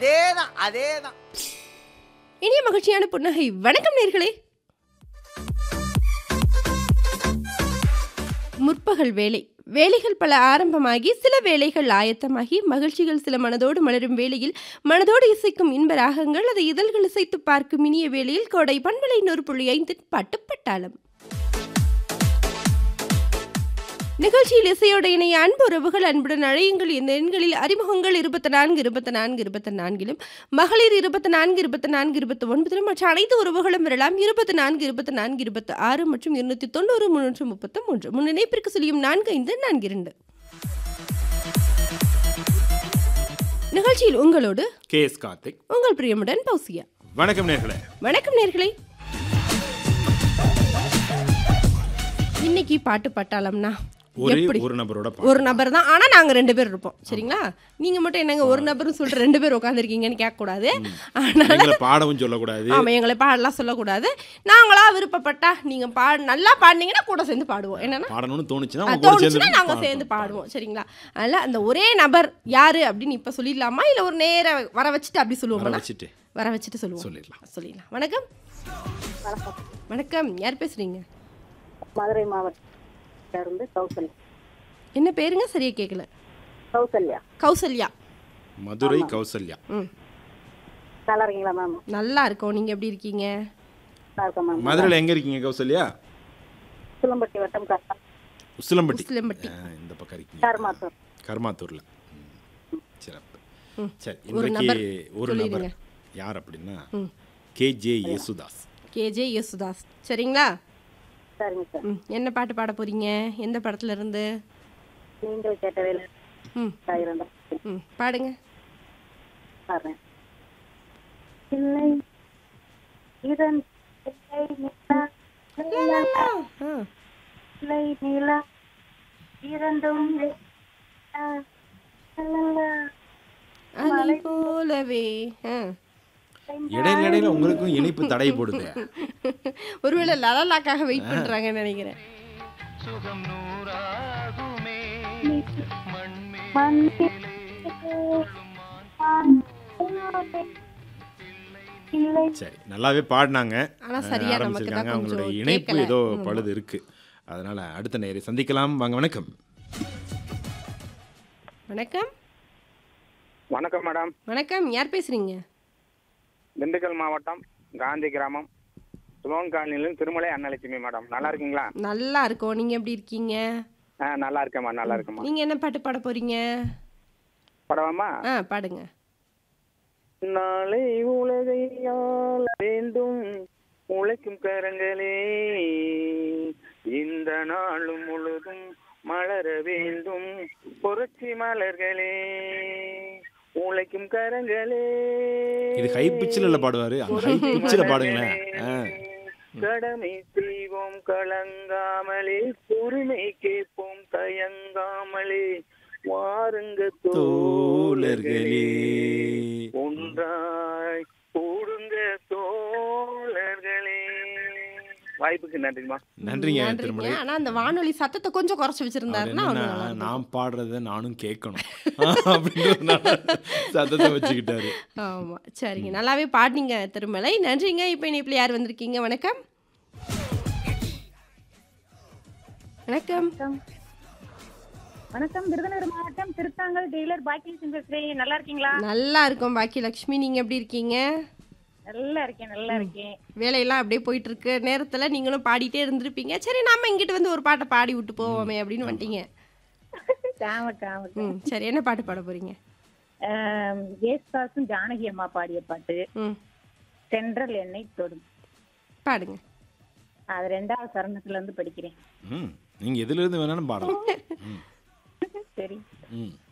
அதேதான் அதேதான் இனிய மகிழ்ச்சியான புன்னகை வணக்கம் நேர்களே முற்பகல் வேலை வேலைகள் பல ஆரம்பமாகி சில வேலைகள் ஆயத்தமாகி மகிழ்ச்சிகள் சில மனதோடு மலரும் வேளையில் மனதோடு இசைக்கும் இன்ப ராகங்கள் அதை இதழ்கள் இசைத்து பார்க்கும் இனிய வேளையில் கோடை பண்பலை நூறு புள்ளி ஐந்து பட்டுப்பட்டாளம் நிகழ்ச்சியில் இசையோட இணைய அன்பு உறவுகள் அன்புடன் அழையுங்கள் இந்த எண்களில் அறிமுகங்கள் இருபத்தி நான்கு இருபத்தி நான்கு இருபத்தி நான்கிலும் மகளிர் இருபத்தி நான்கு இருபத்தி நான்கு இருபத்தி ஒன்பதிலும் மற்ற அனைத்து உறவுகளும் வரலாம் இருபத்தி நான்கு இருபத்தி நான்கு இருபத்தி ஆறு மற்றும் இருநூத்தி தொண்ணூறு முன்னூற்று முப்பத்தி மூன்று முன் இணைப்பிற்கு சொல்லியும் நான்கு ஐந்து நான்கு இரண்டு நிகழ்ச்சியில் உங்களோடு கே எஸ் கார்த்திக் உங்கள் பிரியமுடன் பௌசியா வணக்கம் நேர்களே வணக்கம் நேர்களே இன்னைக்கு பாட்டு பட்டாளம்னா ஒரே எப்படி ஒரு நபரோட பா- ஒரு நபர் தான் ஆனா நாங்க ரெண்டு பேர் இருப்போம் சரிங்களா நீங்க மட்டும் என்னங்க ஒரு நபர்னு சொல்லிட்டு ரெண்டு பேர் உட்காந்துருக்கீங்கன்னு கேட்க கூடாது அதனால எங்களை பாடவும் சொல்லக்கூடாது ஆமா எங்களை பாடலாம் சொல்லக்கூடாது நாங்களா விருப்பப்பட்டா நீங்க பாடு நல்லா பாடினீங்கன்னா கூட சேர்ந்து பாடுவோம் என்னன்னா பாடணும்னு தோணுச்சுன்னா அது உங்க கூட தோணுச்சுன்னா சேர்ந்து நாங்க பாடுவோம். சேர்ந்து பாடுவோம் சரிங்களா அதனால அந்த ஒரே நபர் யாரு அப்படின்னு இப்ப சொல்லிடலாமா இல்ல ஒரு நேர வர வச்சுட்டு அப்படி வர சொல்லுவோம் வச்சுட்டு வர வச்சுட்டு சொல்லுவோம் சொல்லிடலாம் சொல்லிடலாம் வணக்கம் வணக்கம் யார் பேசுறீங்க மதுரை மாவட்டத்துல இருந்து கௌசல்யா என்ன பேருங்க சரியா கேட்கல கௌசல்யா கௌசல்யா மதுரை கௌசல்யா ம் நல்லா இருக்கீங்களா மேம் நல்லா இருக்கோம் நீங்க எப்படி இருக்கீங்க நல்லா இருக்கேன் மேம் மதுரையில் எங்க இருக்கீங்க கௌசல்யா சிலம்பட்டி வட்டம் கரெக்டாக உசிலம்பட்டி உசிலம்பட்டி. ஆ, இந்த பக்கம் இருக்கீங்க கருமாத்தூர் கர்மாத்தூர்ல ம். சிறப்பு ம். சரி ஒரு இன்றைக்கு நபர் ஒரு நபர் சொல்லிடுங்க. யார் அப்படின்னா ம். K J Yesudas K J Yesudas சரிங்களா சரிங்க சார் ம் என்ன பாட்டு பாட போறீங்க எந்த படத்துல இருந்து நீங்கள் கேட்ட வேலை ம் இரண்டாம் ம் பாடுங்க பாடுறேன் இல்லை இதன் இல்லை நிலா, நிலா, ஆ இல்லை நிலா இரண்டும் நிலா, நிலா. அலை போலவே ஆ இடையில இடையில உங்களுக்கும் இணைப்பு தடை போடுது ஒருவேளை லலலாக்காக வெயிட் பண்றாங்கன்னு நினைக்கிறேன் இல்லை சரி நல்லாவே பாடினாங்க ஆனா சரியா நமக்கு ஆரம்பிச்சிருக்காங்க தான் அவங்களோட கொஞ்சம் இணைப்பு கேட்கல. ஏதோ பழுது இருக்கு அதனால அடுத்த நேரை சந்திக்கலாம் வாங்க வணக்கம் வணக்கம் வணக்கம் மேடம் வணக்கம் யார் பேசுறீங்க திண்டுக்கல் மாவட்டம் காந்தி கிராமம் சுலோன் காலனிலும் திருமலை அன்னலட்சுமி மேடம் நல்லா இருக்கீங்களா நல்லா இருக்கோம் நீங்க எப்படி இருக்கீங்க ஆ நல்லா இருக்கேம்மா நல்லா இருக்கேம்மா நீங்க என்ன பாட்டு பாட போறீங்க படவாமா ஆ பாடுங்க நாளை உலகை ஆள வேண்டும் உழைக்கும் கரங்களே இந்த நாளும் முழுதும் மலர வேண்டும் புரட்சி மலர்களே உழைக்கும் கரங்களே இது ஹை பிச்சில் பாடுவாரு அந்த ஹை பிச்சில் பாடுங்களேன் ஆ. கடமை செய்வோம் கலங்காமலே உரிமை கேட்போம் தயங்காமலே வாருங்க தோழர்களே ஒன்றாய் கூடுங்க தோழர்களே வாய்ப்புக்கு நன்றிமா நன்றிங்க நன்றிங்க திருமலை ஆனா அந்த வானொலி சத்தத்தை கொஞ்சம் குறைச்சு அவர் வச்சிருந்தாருன்னா என்னன்னா, அவரு நல்லா இருந்திருக்கும். நான் பாடுறத நானும் கேட்கணும் அப்படின்றதுனால சத்தத்தை வச்சுக்கிட்டாரு ஆமா சரிங்க நல்லாவே பாடினீங்க திருமலை நன்றிங்க இப்போ இணைப்பில் யார் வந்திருக்கீங்க வணக்கம் வணக்கம் வணக்கம் விருதுநகர் மாவட்டம் திருத்தாங்கல் டெய்லர் பாக்கியம் பேசுறேன் நல்லா இருக்கீங்களா நல்லா இருக்கோம் பாக்கி லக்ஷ்மி நீங்க எப்படி இருக்கீங்க நல்லா இருக்கேன் நல்லா இருக்கேன் வேலையெல்லாம் அப்படியே போயிட்டு இருக்கு நேரத்துல நீங்களும் பாடிட்டே இருந்திருப்பீங்க சரி நாம இங்கிட்டு வந்து ஒரு பாட்டை பாடி விட்டு போவோமே அப்படின்னு வந்துட்டீங்க ஆமாட்டா ஆமாட்டா ம் சரி என்ன பாட்டு பாட போறீங்க ஏஸ்தாசும் ஜானகி அம்மா பாடிய பாட்டு ம் சென்ட்ரல் எண்ணெய் தொடும் பாடுங்க அது ரெண்டாவது சரணத்துல இருந்து படிக்கிறேன் ம் நீங்க எதுல இருந்து வேணாலும் பாடலாம் ம் சரி ம்